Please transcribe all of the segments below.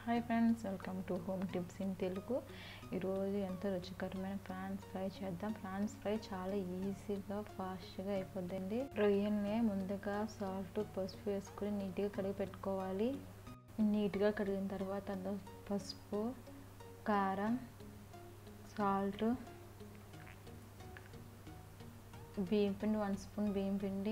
hi friends welcome to home tips in Telugu ఈరోజు ఎంతో రుచికరమైన ప్రాన్స్ ఫ్రై చేద్దాం ప్రాన్స్ ఫ్రై చాలా ఈజీగా ఫాస్ట్గా అయిపోద్దండి రొయ్యల్ని ముందుగా సాల్ట్ పసుపు వేసుకుని నీట్గా కడిగి పెట్టుకోవాలి నీట్గా కడిగిన తర్వాత అందులో పసుపు కారం సాల్ట్ బియ్యం పిండి వన్ స్పూన్ బియ్యం పిండి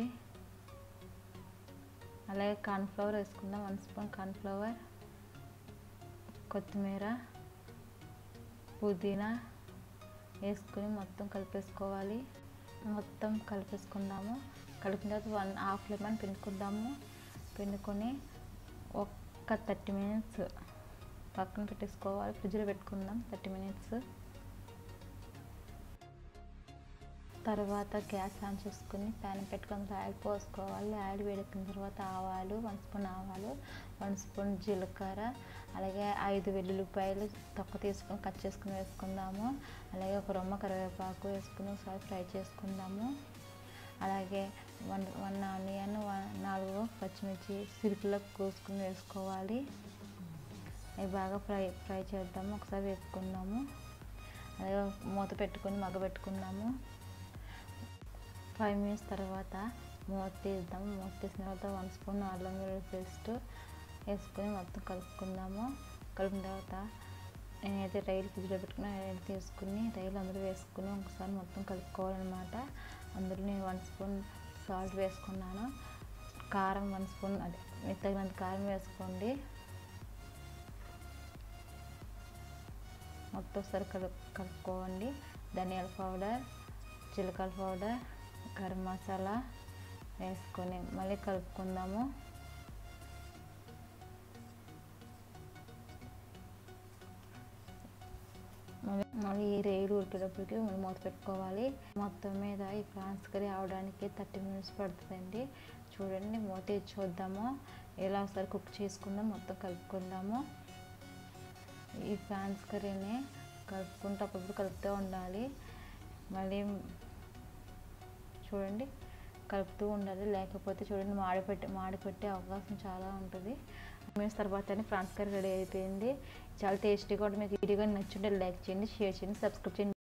అలాగే కార్న్ఫ్లవర్ వేసుకుందాం వన్ స్పూన్ కార్న్ఫ్లవర్ కొత్తిమీర పుదీనా వేసుకుని మొత్తం కలిపేసుకోవాలి మొత్తం కలిపేసుకుందాము కలిపిన తర్వాత వన్ హాఫ్ లెమన్ పిండుకుందాము పిండుకొని ఒక్క థర్టీ మినిట్స్ పక్కన పెట్టేసుకోవాలి ఫ్రిడ్జ్లో పెట్టుకుందాం థర్టీ మినిట్స్ తర్వాత గ్యాస్ ఆన్ చేసుకుని ప్యాన్ పెట్టుకొని ఆయిల్ పోసుకోవాలి ఆయిల్ వేడెక్కిన తర్వాత ఆవాలు వన్ స్పూన్ ఆవాలు వన్ స్పూన్ జీలకర్ర అలాగే ఐదు వెల్లుల్లిపాయలు తక్కువ తీసుకొని కట్ చేసుకుని వేసుకుందాము అలాగే ఒక రొమ్మ కరివేపాకు వేసుకుని ఒకసారి ఫ్రై చేసుకుందాము అలాగే వన్ వన్ ఆనియన్ నాలుగు పచ్చిమిర్చి సిరుకులో కోసుకుని వేసుకోవాలి అవి బాగా ఫ్రై ఫ్రై చేద్దాము ఒకసారి వేపుకుందాము అలాగే మూత పెట్టుకొని మగ్గ పెట్టుకుందాము ఫైవ్ మినిట్స్ తర్వాత మూత తీద్దాము మూత తీసిన తర్వాత వన్ స్పూన్ అల్లం వెల్లుల్లి పేస్ట్ వేసుకొని మొత్తం కలుపుకుందాము కలిపిన తర్వాత నేనైతే రైలు ఫ్రిడ్జ్లో పెట్టుకుని రైలు తీసుకుని రైలు అందులో వేసుకుని ఒకసారి మొత్తం కలుపుకోవాలన్నమాట అందులో నేను వన్ స్పూన్ సాల్ట్ వేసుకున్నాను కారం వన్ స్పూన్ అదే మీకు తగినంత కారం వేసుకోండి మొత్తం ఒకసారి కలుపు కలుపుకోండి ధనియాల పౌడర్ జీలకర్ర పౌడర్ గరం మసాలా వేసుకొని మళ్ళీ కలుపుకుందాము మళ్ళీ మళ్ళీ ఈ రేలు ఉడికేటప్పటికి మూత పెట్టుకోవాలి మొత్తం మీద ఈ ప్రాన్స్ కర్రీ అవడానికి థర్టీ మినిట్స్ పడుతుందండి చూడండి మూత చూద్దాము ఎలా ఒకసారి కుక్ చేసుకుందాం మొత్తం కలుపుకుందాము ఈ ప్రాన్స్ కర్రీని కలుపుకుంటూ అప్పుడప్పుడు కలుపుతూ ఉండాలి మళ్ళీ చూడండి కలుపుతూ ఉండాలి లేకపోతే చూడండి మాడిపెట్టే మాడిపెట్టే అవకాశం చాలా ఉంటుంది మినిట్స్ తర్వాత ఫ్రాన్స్ కర్రీ రెడీ అయిపోయింది చాలా టేస్టీగా కూడా మీకు వీడియో నచ్చుంటే లైక్ చేయండి షేర్ చేయండి సబ్స్క్రైబ్ చేయండి